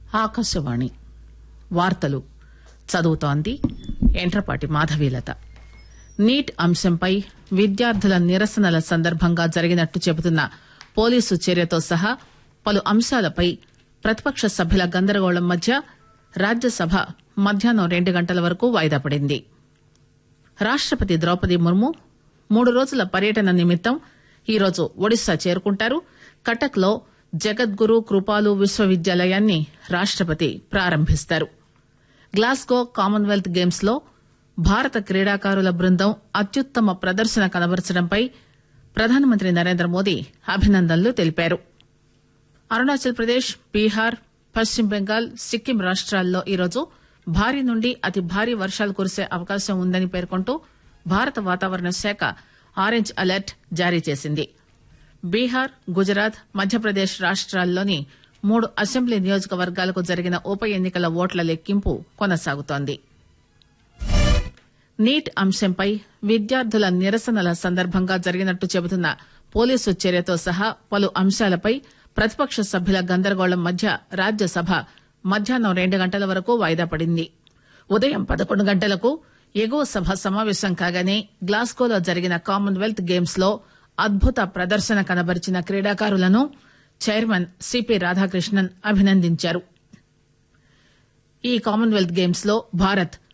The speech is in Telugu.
ఆకాశవాణి వార్తలు చదువుతోంది ఎంట్రపాటి మాధవీలత నీట్ అంశంపై విద్యార్థుల నిరసనల సందర్భంగా జరిగినట్టు చెబుతున్న పోలీసు చర్యతో సహా పలు అంశాలపై ప్రతిపక్ష సభ్యుల గందరగోళం మధ్య రాజ్యసభ మధ్యాహ్నం రెండు గంటల వరకు వాయిదా పడింది రాష్టపతి ద్రౌపది ముర్ము మూడు రోజుల పర్యటన నిమిత్తం ఈరోజు ఒడిశా చేరుకుంటారు కటక్ లో జగద్గురు కృపాలు విశ్వవిద్యాలయాన్ని రాష్టపతి ప్రారంభిస్తారు గ్లాస్గో కామన్వెల్త్ గేమ్స్ లో భారత క్రీడాకారుల బృందం అత్యుత్తమ ప్రదర్శన కనబరచడంపై ప్రధానమంత్రి నరేంద్ర మోదీ అభినందనలు తెలిపారు అరుణాచల్ ప్రదేశ్ బీహార్ పశ్చిమ బెంగాల్ సిక్కిం రాష్ట్రాల్లో ఈరోజు భారీ నుండి అతి భారీ వర్షాలు కురిసే అవకాశం ఉందని పేర్కొంటూ భారత వాతావరణ శాఖ ఆరెంజ్ అలర్ట్ జారీ చేసింది బీహార్ గుజరాత్ మధ్యప్రదేశ్ రాష్ట్రాల్లోని మూడు అసెంబ్లీ నియోజకవర్గాలకు జరిగిన ఉప ఎన్నికల ఓట్ల లెక్కింపు కొనసాగుతోంది నీట్ అంశంపై విద్యార్థుల నిరసనల సందర్భంగా జరిగినట్టు చెబుతున్న పోలీసు చర్యతో సహా పలు అంశాలపై ప్రతిపక్ష సభ్యుల గందరగోళం మధ్య రాజ్యసభ మధ్యాహ్నం రెండు గంటల వరకు వాయిదా పడింది ఉదయం పదకొండు గంటలకు ఎగువ సభ సమావేశం కాగానే గ్లాస్గోలో జరిగిన కామన్వెల్త్ గేమ్స్ లో అద్భుత ప్రదర్శన కనబరిచిన క్రీడాకారులను చైర్మన్ సిపి రాధాకృష్ణన్ అభినందించారు ఈ కామన్వెల్త్ గేమ్స్ లో భారత్